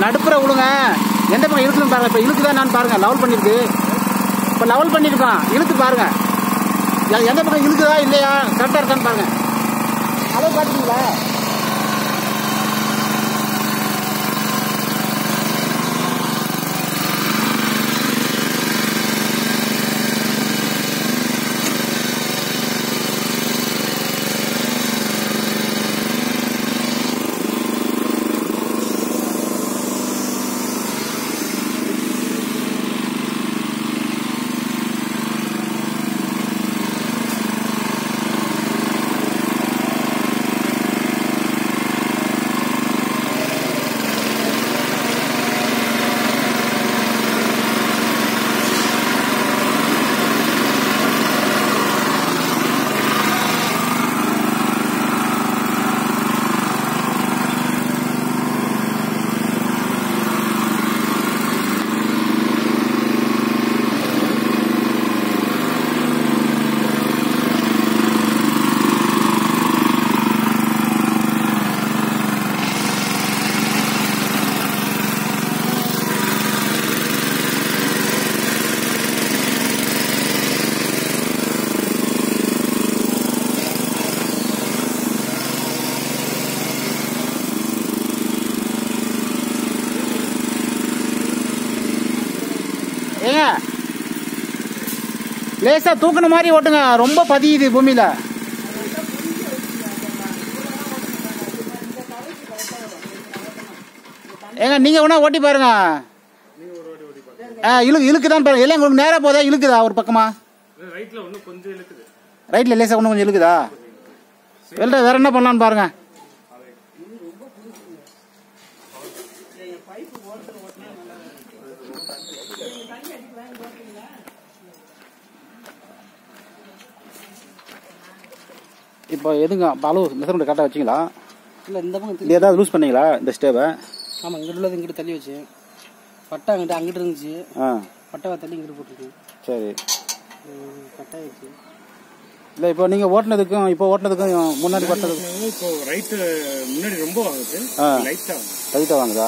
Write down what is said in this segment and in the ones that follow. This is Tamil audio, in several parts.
நடுப்புற விடுங்க எந்த பக்கம் இழுக்குன்னு பாருங்க இப்போ இழுக்குதா நான் பாருங்க லெவல் பண்ணிருக்கு இப்போ லெவல் பண்ணியிருக்கான் இழுத்து பாருங்க எ- எந்த பக்கம் இழுக்குதா இல்லையா கரெக்டாக இருக்கான்னு பாருங்க அளவு பார்த்துங்களா ஏங்க லேசா தூக்குன மாதிரி ஓட்டுங்க ரொம்ப பதியுது பூமியில ஏங்க நீங்க வேணா ஓட்டி பாருங்க ஆ இழுக்கு இழுக்குதான் பாருங்க இல்லை உங்களுக்கு நேரா போதா இழுக்குதா ஒரு பக்கமா ரைட்ல ஒன்றும் கொஞ்சம் இழுக்குது ரைட்ல லேசா ஒன்றும் கொஞ்சம் இழுக்குதா வெளில வேற என்ன பண்ணலான்னு பாருங்க இப்போ எதுங்க இப்போ அளவு மெஷர்மெண்ட் கரெக்டாக வச்சிங்களா இல்லை இந்த பக்கம் இது ஏதாவது லூஸ் பண்ணீங்களா இந்த ஸ்டேவை ஆமாம் இங்கிட்டு உள்ளது இங்கிட்டு தள்ளி வச்சு பட்டை அங்கிட்டு அங்கிட்டு இருந்துச்சு ஆ பட்டை தள்ளி இங்கிட்டு போட்டிருக்கேன் சரி பட்டை ஆயிடுச்சு இல்லை இப்போ நீங்கள் ஓட்டுனதுக்கும் இப்போ ஓட்டுனதுக்கும் முன்னாடி ஓட்டுனதுக்கும் இப்போ ரைட்டு முன்னாடி ரொம்ப வாங்குது ஆ. லைட்டா டைட்டாக வாங்குதா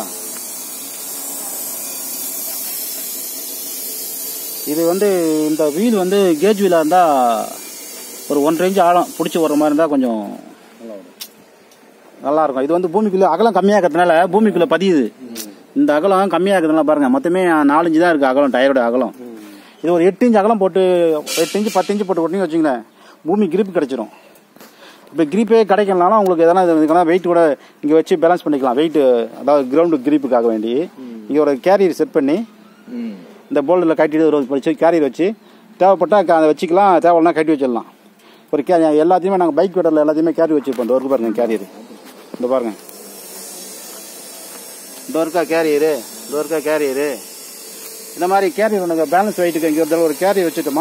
இது வந்து இந்த வீல் வந்து கேஜ் வீலாக இருந்தால் ஒரு ஒன்றரை இன்ச் ஆழம் பிடிச்சி வர மாதிரி இருந்தால் கொஞ்சம் நல்லா இருக்கும் இது வந்து பூமிக்குள்ளே அகலம் கம்மியாக இருக்கிறதுனால பூமிக்குள்ளே பதியுது இந்த அகலம் கம்மியாக இருக்கிறதுனால பாருங்க மொத்தமே நாலஞ்சு தான் இருக்குது அகலம் டயரோட அகலம் இது ஒரு எட்டு இன்ச் அகலம் போட்டு எட்டு இன்ச்சு பத்து இன்ச்சு போட்டு ஓட்டிங்க வச்சுங்களேன் பூமி கிரிப் கிடைச்சிரும் இப்போ கிரிப்பே கிடைக்கலனாலும் உங்களுக்கு எதனா இதுக்கான வெயிட் கூட இங்கே வச்சு பேலன்ஸ் பண்ணிக்கலாம் வெயிட் அதாவது கிரவுண்டு கிரிப்புக்காக வேண்டி இங்கே ஒரு கேரியர் செட் பண்ணி இந்த போல்டில் கட்டிட்டு ஒரு வச்சு கேரியர் வச்சு தேவைப்பட்டால் அதை வச்சுக்கலாம் தேவைன்னா கட்டி வச்சிடலாம் ஒரு கே எல்லாத்தையுமே நாங்கள் பைக் விடல எல்லாத்தையுமே கேரி வச்சுருப்போம் இந்த ஒர்க்கு பாருங்க கேரியர் இந்த பாருங்க இந்த ஒர்க்கா கேரியரு இந்த ஒர்க்கா கேரியரு இந்த மாதிரி கேரியர் ஒன்று பேலன்ஸ் வெயிட்டுக்கு இங்கே ஒரு ஒரு கேரியர் வச்சுட்டோமா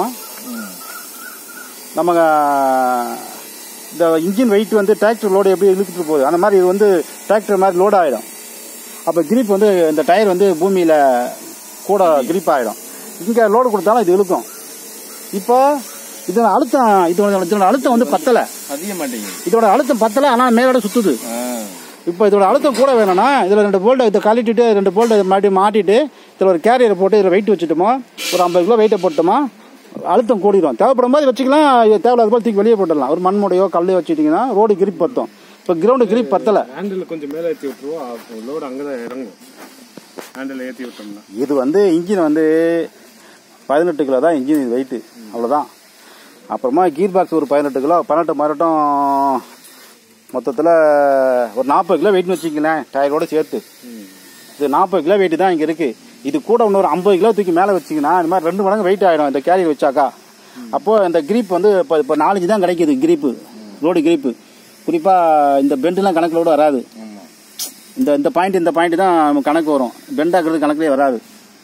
நம்ம இந்த இன்ஜின் வெயிட் வந்து டிராக்டர் லோடு எப்படி இழுத்துட்டு போகுது அந்த மாதிரி இது வந்து டிராக்டர் மாதிரி லோட் ஆகிடும் அப்போ கிரிப் வந்து இந்த டயர் வந்து பூமியில் கூட கிரிப் ஆகிடும் இங்கே லோடு கொடுத்தாலும் இது இழுக்கும் இப்போ இதோட அழுத்தம் இதோட இதோட அழுத்தம் வந்து பத்தலை அதிக மாட்டேங்குது இதோட அழுத்தம் பத்தலை ஆனால் மேலோட சுற்றுது இப்போ இதோட அழுத்தம் கூட வேணும்னா இதில் ரெண்டு போல்ட்டை இதை கழட்டிட்டு ரெண்டு போல்ட்டை மாட்டி மாட்டிட்டு இதில் ஒரு கேரியரை போட்டு இதில் வெயிட் வச்சுட்டோமோ ஒரு ஐம்பது கிலோ வெயிட்டை போட்டோமா அழுத்தம் கூடிடும் தேவைப்படும் போது வச்சுக்கலாம் இது தேவையில்லாத போது தூக்கி வெளியே போட்டுடலாம் ஒரு மண்முடையோ கல்லையோ வச்சுட்டிங்கன்னா ரோடு கிரிப் பத்தும் இப்போ கிரவுண்டு கிரிப் பத்தலை ஹேண்டில் கொஞ்சம் மேலே ஏற்றி விட்டுருவோம் லோடு அங்கே தான் இறங்கும் ஹேண்டில் ஏற்றி விட்டோம்னா இது வந்து இன்ஜின் வந்து பதினெட்டு கிலோ தான் இன்ஜின் வெயிட்டு அவ்வளோதான் அப்புறமா கீர் பாக்ஸ் ஒரு பதினெட்டு கிலோ பதினெட்டு மரட்டும் மொத்தத்தில் ஒரு நாற்பது கிலோ வெயிட்னு வச்சுக்கங்களேன் டயரோட சேர்த்து இது நாற்பது கிலோ வெயிட் தான் இங்கே இருக்குது இது கூட இன்னொரு ஐம்பது கிலோ தூக்கி மேலே வச்சிங்கன்னா இந்த மாதிரி ரெண்டு மடங்கு வெயிட் ஆகிடும் இந்த கேரியர் வச்சாக்கா அப்போது இந்த கிரீப் வந்து இப்போ இப்போ நாலஞ்சு தான் கிடைக்குது கிரீப்பு ரோடு கிரீப்பு குறிப்பாக இந்த பெண்டுலாம் கணக்கிலோடு வராது இந்த இந்த பாயிண்ட் இந்த பாயிண்ட் தான் நமக்கு கணக்கு வரும் பெண்டாக்குறது கணக்குலேயே வராது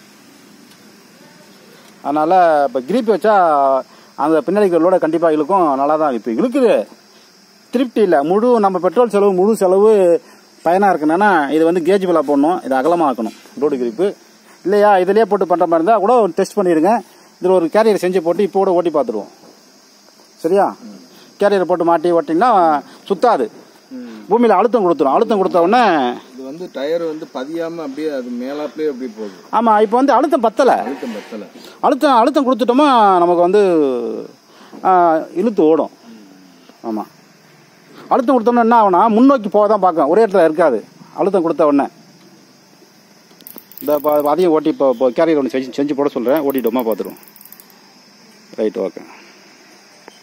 அதனால் இப்போ கிரீப் வச்சா அந்த பின்னாடி இருக்கிற லோட கண்டிப்பாக இழுக்கும் நல்லா தான் இப்போ இழுக்குது திருப்தி இல்லை முழு நம்ம பெட்ரோல் செலவு முழு செலவு பயனாக இருக்குன்னா இது வந்து கேஜ் விலா போடணும் இது அகலமாக ஆக்கணும் ரோடு கிரிப்பு இல்லையா இதிலே போட்டு பண்ணுற மாதிரி இருந்தால் கூட ஒரு டெஸ்ட் பண்ணிடுங்க இதில் ஒரு கேரியர் செஞ்சு போட்டு இப்போ கூட ஓட்டி பார்த்துருவோம் சரியா கேரியர் போட்டு மாட்டி ஓட்டிங்கன்னா சுத்தாது பூமியில் அழுத்தம் கொடுத்துரும் அழுத்தம் கொடுத்த உடனே வந்து டயர் வந்து பதியாம அப்படியே அது மேலாப்லயே அப்படியே போகுது ஆமாம் இப்போ வந்து அழுத்தம் பத்தலை அழுத்தம் பத்தல அழுத்தம் அழுத்தம் கொடுத்துட்டோமா நமக்கு வந்து ஆ, இழுத்து ஓடும் ஆமாம் அழுத்தம் கொடுத்தோம்னா என்ன ஆகும்னா முன்னோக்கி போக தான் பார்க்கும் ஒரே இடத்துல இருக்காது அழுத்தம் கொடுத்த உடனே இந்த இப்போ அதையும் ஓட்டி இப்போ இப்போ கேரியர் ஒன்று செஞ்சு செஞ்சு போட சொல்கிறேன் ஓட்டிட்டோமா பார்த்துருவோம் ரைட் ஓகே